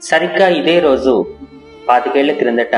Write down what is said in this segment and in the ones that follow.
సరిగ్గా ఇదే రోజు పాతికేళ్ల క్రిందట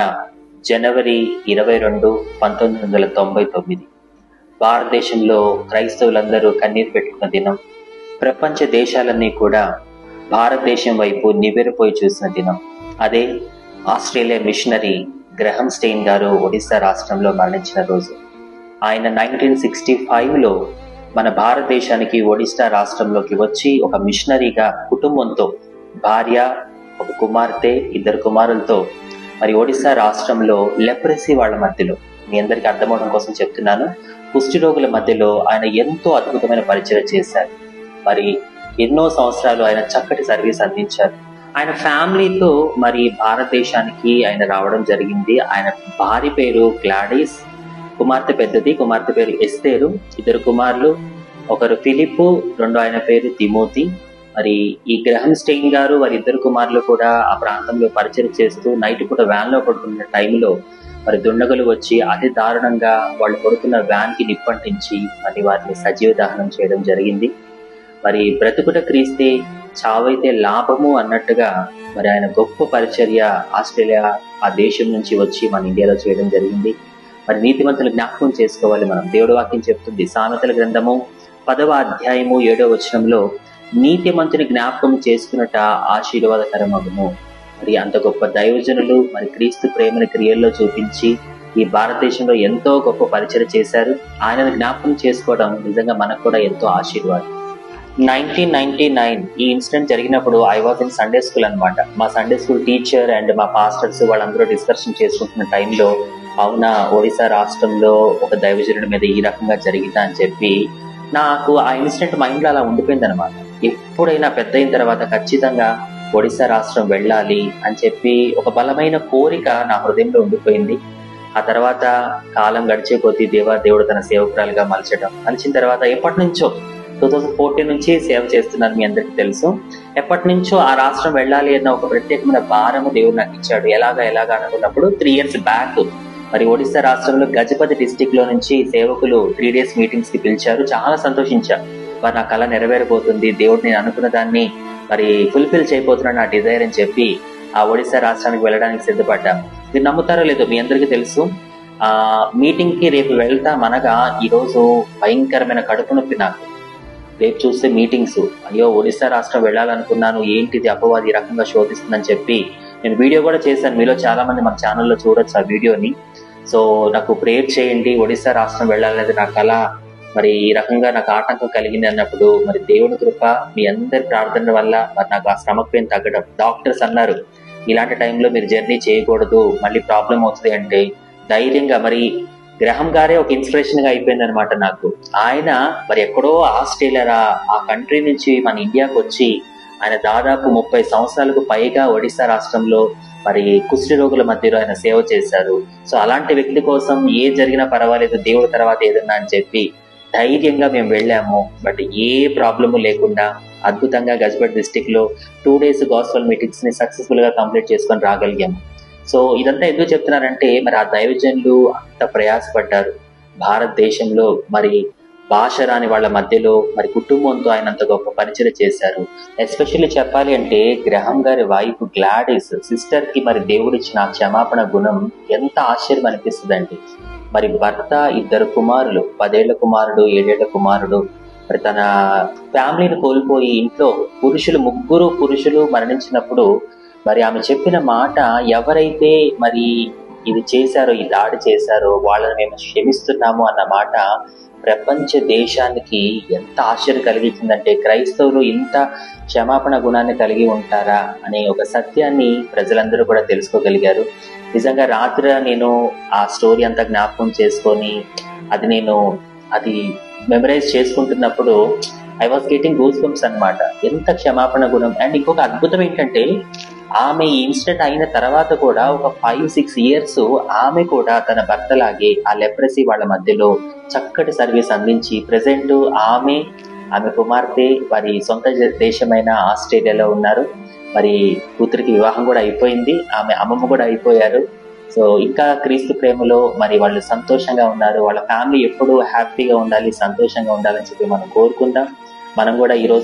జనవరి ఇరవై రెండు పంతొమ్మిది వందల తొంభై తొమ్మిది భారతదేశంలో క్రైస్తవులందరూ కన్నీరు పెట్టుకున్న దినం ప్రపంచ దేశాలన్నీ కూడా భారతదేశం వైపు నివ్వెరపోయి చూసిన దినం అదే ఆస్ట్రేలియా మిషనరీ గ్రహం స్టెయిన్ గారు ఒడిశా రాష్ట్రంలో మరణించిన రోజు ఆయన నైన్టీన్ సిక్స్టీ ఫైవ్లో మన భారతదేశానికి ఒడిశా రాష్ట్రంలోకి వచ్చి ఒక మిషనరీగా కుటుంబంతో భార్య ఒక కుమార్తె ఇద్దరు కుమారులతో మరి ఒడిశా రాష్ట్రంలో లెప్రసీ వాళ్ళ మధ్యలో మీ అందరికీ అర్థమవడం కోసం చెప్తున్నాను కుష్టి రోగుల మధ్యలో ఆయన ఎంతో అద్భుతమైన పరిచయం చేశారు మరి ఎన్నో సంవత్సరాలు ఆయన చక్కటి సర్వీస్ అందించారు ఆయన ఫ్యామిలీతో మరి భారతదేశానికి ఆయన రావడం జరిగింది ఆయన భార్య పేరు గ్లాడీస్ కుమార్తె పెద్దది కుమార్తె పేరు ఎస్తేరు ఇద్దరు కుమారులు ఒకరు ఫిలిప్ రెండో ఆయన పేరు తిమోతి మరి ఈ గ్రహం స్టెయిన్ గారు వారి ఇద్దరు కుమారులు కూడా ఆ ప్రాంతంలో పరిచయం చేస్తూ నైట్ పూట వ్యాన్ లో పడుకున్న టైంలో మరి దుండగులు వచ్చి అతి దారుణంగా వాళ్ళు పడుకున్న వ్యాన్ కి నిప్పంటించి మరి వారిని సజీవ దహనం చేయడం జరిగింది మరి బ్రతుకుట క్రీస్తే చావైతే లాభము అన్నట్టుగా మరి ఆయన గొప్ప పరిచర్య ఆస్ట్రేలియా ఆ దేశం నుంచి వచ్చి మన ఇండియాలో చేయడం జరిగింది మరి నీతిమంతులు జ్ఞాపకం చేసుకోవాలి మనం దేవుడు వాక్యం చెప్తుంది సామెతల గ్రంథము పదవ అధ్యాయము ఏడో వచనంలో నీతిమంతుని జ్ఞాపకం చేసుకున్నట ఆశీర్వాదకరమగును మరి అంత గొప్ప దైవజనులు మరి క్రీస్తు ప్రేమని క్రియల్లో చూపించి ఈ భారతదేశంలో ఎంతో గొప్ప పరిచయం చేశారు ఆయనను జ్ఞాపకం చేసుకోవడం నిజంగా మనకు కూడా ఎంతో ఆశీర్వాదం నైన్టీన్ నైన్టీ నైన్ ఈ ఇన్సిడెంట్ జరిగినప్పుడు I was in Sunday school అనమాట మా సండే స్కూల్ టీచర్ అండ్ మా పాస్టర్స్ వాళ్ళందరూ డిస్కషన్ చేసుకుంటున్న టైంలో అవునా ఒడిశా రాష్ట్రంలో ఒక దైవజనుడి మీద ఈ రకంగా జరిగిందా అని చెప్పి నాకు ఆ ఇన్సిడెంట్ మైండ్ లో అలా ఉండిపోయింది అనమాట ఎప్పుడైనా పెద్ద అయిన తర్వాత ఖచ్చితంగా ఒడిశా రాష్ట్రం వెళ్ళాలి అని చెప్పి ఒక బలమైన కోరిక నా హృదయంలో ఉండిపోయింది ఆ తర్వాత కాలం గడిచే కొద్దీ దేవా దేవుడు తన సేవకురాలుగా మలచడం మలిచిన తర్వాత ఎప్పటి నుంచో టూ థౌజండ్ ఫోర్టీన్ నుంచి సేవ చేస్తున్నాను మీ అందరికీ తెలుసు ఎప్పటి నుంచో ఆ రాష్ట్రం వెళ్ళాలి అన్న ఒక ప్రత్యేకమైన భారము దేవుడు నాకు ఇచ్చాడు ఎలాగా ఎలాగా అనుకున్నప్పుడు త్రీ ఇయర్స్ బ్యాక్ మరి ఒడిశా రాష్ట్రంలో గజపతి డిస్టిక్ లో నుంచి సేవకులు త్రీ డేస్ మీటింగ్స్ కి పిలిచారు చాలా సంతోషించా మరి నా కళ నెరవేరబోతుంది దేవుడు నేను అనుకున్న దాన్ని మరి ఫుల్ఫిల్ చేయబోతున్నాను నా డిజైర్ అని చెప్పి ఆ ఒడిశా రాష్ట్రానికి వెళ్ళడానికి సిద్ధపడ్డా మీరు నమ్ముతారో లేదో మీ అందరికీ తెలుసు ఆ మీటింగ్ కి రేపు వెళ్తాం అనగా ఈ రోజు భయంకరమైన కడుపు నొప్పి నాకు రేపు చూస్తే మీటింగ్స్ అయ్యో ఒడిశా రాష్ట్రం వెళ్ళాలనుకున్నాను ఏంటిది అపవాది ఈ రకంగా శోధిస్తుందని చెప్పి నేను వీడియో కూడా చేశాను మీలో చాలా మంది మన ఛానల్లో చూడొచ్చు ఆ వీడియోని సో నాకు ప్రేయర్ చేయండి ఒడిశా రాష్ట్రం వెళ్ళాలనేది నా కళ మరి ఈ రకంగా నాకు ఆటంకం కలిగింది అన్నప్పుడు మరి దేవుని కృప మీ అందరి ప్రార్థన వల్ల మరి నాకు ఆ శ్రమకు పెయిన్ తగ్గడం డాక్టర్స్ అన్నారు ఇలాంటి టైంలో మీరు జర్నీ చేయకూడదు మళ్ళీ ప్రాబ్లం అవుతుంది అంటే ధైర్యంగా మరి గ్రహం గారే ఒక ఇన్స్పిరేషన్ గా అయిపోయింది అనమాట నాకు ఆయన మరి ఎక్కడో ఆస్ట్రేలియా ఆ కంట్రీ నుంచి మన ఇండియాకి వచ్చి ఆయన దాదాపు ముప్పై సంవత్సరాలకు పైగా ఒడిశా రాష్ట్రంలో మరి కుష్టి రోగుల మధ్యలో ఆయన సేవ చేశారు సో అలాంటి వ్యక్తి కోసం ఏ జరిగినా పర్వాలేదు దేవుడి తర్వాత ఏదన్నా అని చెప్పి ధైర్యంగా మేము వెళ్ళాము బట్ ఏ ప్రాబ్లము లేకుండా అద్భుతంగా గజపేట్ డిస్టిక్ లో టూ డేస్ గాస్పల్ మీటింగ్స్ ని సక్సెస్ఫుల్ గా కంప్లీట్ చేసుకొని రాగలిగాము సో ఇదంతా ఎందుకు చెప్తున్నారంటే మరి ఆ దైవజనులు అంత ప్రయాసపడ్డారు భారతదేశంలో మరి భాష రాని వాళ్ళ మధ్యలో మరి కుటుంబంతో ఆయన అంత గొప్ప పరిచయం చేశారు ఎస్పెషల్లీ చెప్పాలి అంటే గ్రహం గారి వైఫ్ గ్లాడిస్ సిస్టర్ కి మరి దేవుడిచ్చిన ఆ క్షమాపణ గుణం ఎంత ఆశ్చర్యం అనిపిస్తుందండి మరి భర్త ఇద్దరు కుమారులు పదేళ్ల కుమారుడు ఏడేళ్ల కుమారుడు మరి తన ఫ్యామిలీని కోల్పోయి ఇంట్లో పురుషులు ముగ్గురు పురుషులు మరణించినప్పుడు మరి ఆమె చెప్పిన మాట ఎవరైతే మరి ఇది చేశారో ఈ దాడి చేశారో వాళ్ళని మేము క్షమిస్తున్నాము అన్న మాట ప్రపంచ దేశానికి ఎంత ఆశ్చర్యం కలిగించిందంటే క్రైస్తవులు ఇంత క్షమాపణ గుణాన్ని కలిగి ఉంటారా అనే ఒక సత్యాన్ని ప్రజలందరూ కూడా తెలుసుకోగలిగారు నిజంగా రాత్రి నేను ఆ స్టోరీ అంతా జ్ఞాపకం చేసుకొని అది నేను అది మెమరైజ్ చేసుకుంటున్నప్పుడు I was getting goosebumps అనమాట ఎంత క్షమాపణ గుణం అండ్ ఇంకొక అద్భుతం ఏంటంటే ఆమె ఈ ఇన్సిడెంట్ అయిన తర్వాత కూడా ఒక ఫైవ్ సిక్స్ ఇయర్స్ ఆమె కూడా తన భర్తలాగే ఆ లెప్రసీ వాళ్ళ మధ్యలో చక్కటి సర్వీస్ అందించి ప్రజెంట్ ఆమె ఆమె కుమార్తె వారి సొంత దేశమైన ఆస్ట్రేలియాలో ఉన్నారు మరి కూతురికి వివాహం కూడా అయిపోయింది ఆమె అమ్మమ్మ కూడా అయిపోయారు సో ఇంకా క్రీస్తు ప్రేమలో మరి వాళ్ళు సంతోషంగా ఉన్నారు వాళ్ళ ఫ్యామిలీ ఎప్పుడూ హ్యాపీగా ఉండాలి సంతోషంగా ఉండాలని చెప్పి మనం కోరుకుందాం మనం కూడా ఈరోజు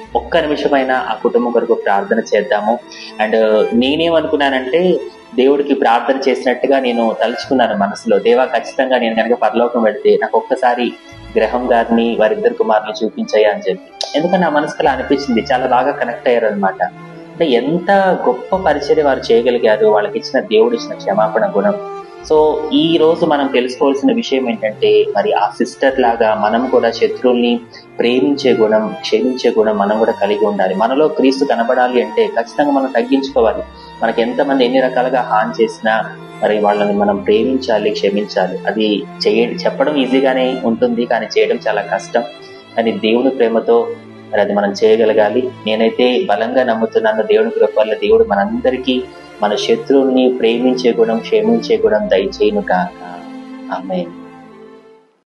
ఒక్క నిమిషమైనా ఆ కుటుంబం కొరకు ప్రార్థన చేద్దాము అండ్ నేనేమనుకున్నానంటే దేవుడికి ప్రార్థన చేసినట్టుగా నేను తలుచుకున్నాను మనసులో దేవా ఖచ్చితంగా నేను కనుక పరలోకం వెళితే నాకు ఒక్కసారి గ్రహం గారిని వారిద్దరు కుమారులు చూపించాయా అని చెప్పి ఎందుకంటే నా మనసుకు అలా అనిపించింది చాలా బాగా కనెక్ట్ అయ్యారు అనమాట అంటే ఎంత గొప్ప పరిచర్య వారు చేయగలిగారు వాళ్ళకి ఇచ్చిన దేవుడు ఇచ్చిన క్షమాపణ గుణం సో ఈ రోజు మనం తెలుసుకోవాల్సిన విషయం ఏంటంటే మరి ఆ సిస్టర్ లాగా మనం కూడా శత్రువుల్ని ప్రేమించే గుణం క్షమించే గుణం మనం కూడా కలిగి ఉండాలి మనలో క్రీస్తు కనబడాలి అంటే ఖచ్చితంగా మనం తగ్గించుకోవాలి మనకి ఎంతమంది ఎన్ని రకాలుగా హాని చేసినా మరి వాళ్ళని మనం ప్రేమించాలి క్షమించాలి అది చేయ చెప్పడం ఈజీగానే ఉంటుంది కానీ చేయడం చాలా కష్టం కానీ దేవుని ప్రేమతో మరి అది మనం చేయగలగాలి నేనైతే బలంగా నమ్ముతున్నాను దేవుని కృప వల్ల దేవుడు మనందరికీ మన శత్రువుల్ని ప్రేమించే గుణం క్షమించే గుణం దయచేయును కాక ఆమె